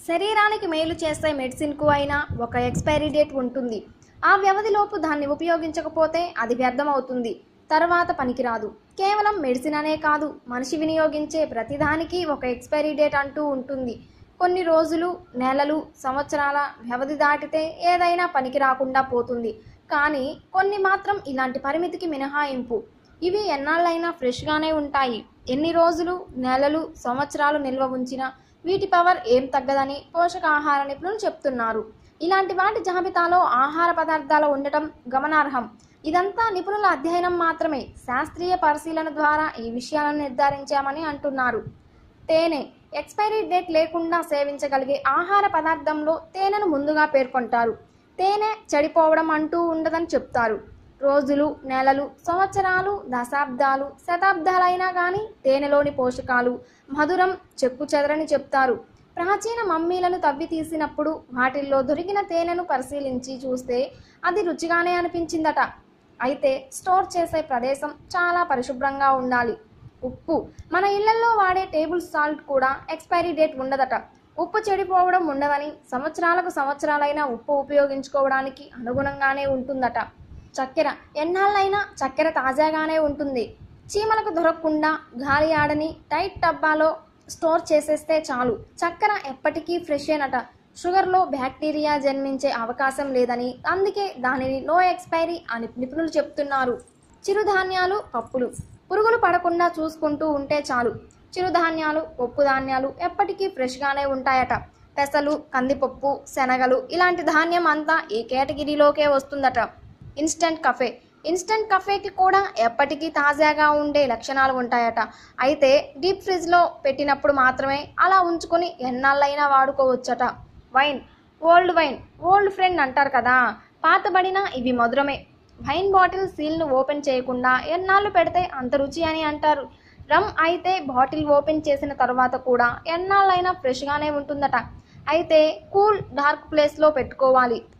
శరీరానికి మేలు చేసే మెడిసిన్కు అయినా ఒక ఎక్స్పైరీ డేట్ ఉంటుంది ఆ వ్యవధిలోపు దాన్ని ఉపయోగించకపోతే అది వ్యర్థమవుతుంది తర్వాత పనికిరాదు కేవలం మెడిసిన్ అనే కాదు మనిషి వినియోగించే ప్రతిదానికి ఒక ఎక్స్పైరీ డేట్ అంటూ ఉంటుంది కొన్ని రోజులు నెలలు సంవత్సరాల వ్యవధి దాటితే ఏదైనా పనికి రాకుండా పోతుంది కానీ కొన్ని మాత్రం ఇలాంటి పరిమితికి మినహాయింపు ఇవి ఎన్నాళ్ళైనా ఫ్రెష్గానే ఉంటాయి ఎన్ని రోజులు నెలలు సంవత్సరాలు నిల్వ ఉంచినా వీటి పవర్ ఏం తగ్గదని పోషకాహార నిపుణులు చెప్తున్నారు ఇలాంటి వాటి జాబితాలో ఆహార పదార్థాలు ఉండటం గమనార్హం ఇదంతా నిపుణుల అధ్యయనం మాత్రమే శాస్త్రీయ పరిశీలన ద్వారా ఈ విషయాలను నిర్ధారించామని అంటున్నారు తేనె ఎక్స్పైరీ డేట్ లేకుండా సేవించగలిగే ఆహార పదార్థంలో తేనెను ముందుగా పేర్కొంటారు తేనె చెడిపోవడం అంటూ ఉండదని చెప్తారు రోజులు నెలలు సంవత్సరాలు దశాబ్దాలు శతాబ్దాలైనా కానీ తేనెలోని పోషకాలు మధురం చెక్కు చెదరని చెప్తారు ప్రాచీన మమ్మీలను తవ్వి తీసినప్పుడు వాటిల్లో దొరికిన తేనెను పరిశీలించి చూస్తే అది రుచిగానే అనిపించిందట అయితే స్టోర్ చేసే ప్రదేశం చాలా పరిశుభ్రంగా ఉండాలి ఉప్పు మన ఇళ్లలో వాడే టేబుల్ సాల్ట్ కూడా ఎక్స్పైరీ డేట్ ఉండదట ఉప్పు చెడిపోవడం ఉండదని సంవత్సరాలకు సంవత్సరాలైనా ఉప్పు ఉపయోగించుకోవడానికి అనుగుణంగానే ఉంటుందట చక్కెర ఎన్నాళ్ళైనా చక్కెర తాజాగానే ఉంటుంది చీమలకు దొరకకుండా గాలి ఆడని టైట్ డబ్బాలో స్టోర్ చేసేస్తే చాలు చక్కెర ఎప్పటికీ ఫ్రెషేనట షుగర్లో బ్యాక్టీరియా జన్మించే అవకాశం లేదని అందుకే దానిని నో ఎక్స్పైరీ అని నిపుణులు చెప్తున్నారు చిరుధాన్యాలు పప్పులు పురుగులు పడకుండా చూసుకుంటూ ఉంటే చాలు చిరుధాన్యాలు పప్పు ధాన్యాలు ఎప్పటికీ ఫ్రెష్గానే ఉంటాయట పెసలు కందిపప్పు శనగలు ఇలాంటి ధాన్యం అంతా ఈ కేటగిరీలోకే వస్తుందట ఇన్స్టంట్ కఫే ఇన్స్టంట్ కఫేకి కూడా ఎప్పటికీ తాజాగా ఉండే లక్షణాలు ఉంటాయట అయితే డీప్ ఫ్రిడ్జ్లో పెట్టినప్పుడు మాత్రమే అలా ఉంచుకొని ఎన్నాళ్ళైనా వాడుకోవచ్చట wine old wine old friend అంటారు కదా పాతబడిన ఇవి మధురమే వైన్ బాటిల్ సీల్ను ఓపెన్ చేయకుండా ఎన్నాళ్ళు పెడితే అంత రుచి అని అంటారు రమ్ అయితే బాటిల్ ఓపెన్ చేసిన తర్వాత కూడా ఎన్నాళ్ళైనా ఫ్రెష్గానే ఉంటుందట అయితే కూల్ డార్క్ ప్లేస్లో పెట్టుకోవాలి